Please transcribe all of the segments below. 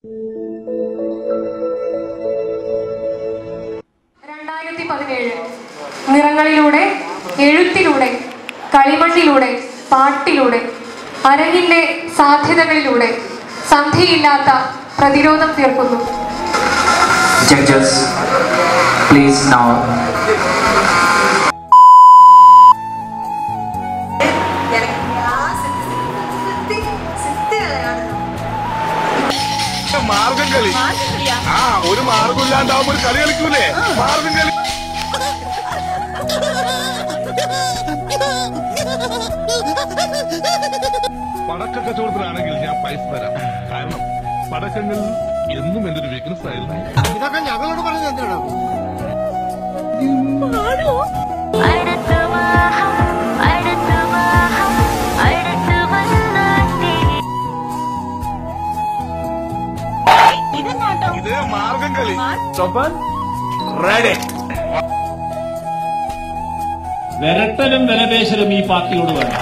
രണ്ടായിരത്തി പതിനേഴ് നിറങ്ങളിലൂടെ എഴുത്തിലൂടെ കളിമണ്ണിലൂടെ പാട്ടിലൂടെ അരങ്ങിന്റെ സാധ്യതകളിലൂടെ സന്ധിയില്ലാത്ത പ്രതിരോധം തീർക്കുന്നു Judges, please now മാർഗം കളി ആ ഒരു മാർഗം ഇല്ലാണ്ടാവുമ്പോ ഒരു കളി കളിക്കൂലേ മാർഗം കളി പടക്ക കച്ചവടത്തിലാണെങ്കിൽ ഞാൻ പൈസ തരാം കാരണം പടക്കങ്ങൾ എന്നും എന്റെ ഒരു വീക്ക്നെസ് ആയിരുന്നു ഇതൊക്കെ ഞങ്ങളോട് പറഞ്ഞത് എന്തിനാണ് അടുത്ത് വാഹ അടുത്ത് വാഹ അടുത്ത് വന്നാട്ടെ ഇത് മാർഗം കളി വിരട്ടലും വിലപേശലും ഈ പാർട്ടിയോട് വേണം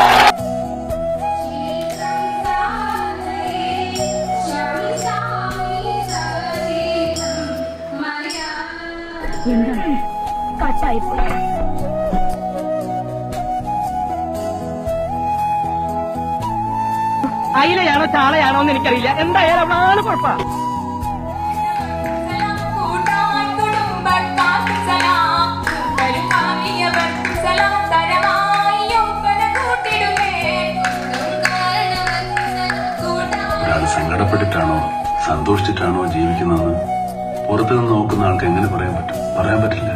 അയിലയാണോ ചാളയാണോ എന്ന് എനിക്കറിയില്ല എന്തായാലും അവളാണ് കുഴപ്പം ഒരാൾ സങ്കടപ്പെട്ടിട്ടാണോ സന്തോഷിച്ചിട്ടാണോ ജീവിക്കുന്നതെന്ന് പുറത്തു നിന്ന് നോക്കുന്ന ആൾക്ക് എങ്ങനെ പറയാൻ പറ്റും പറയാൻ പറ്റില്ല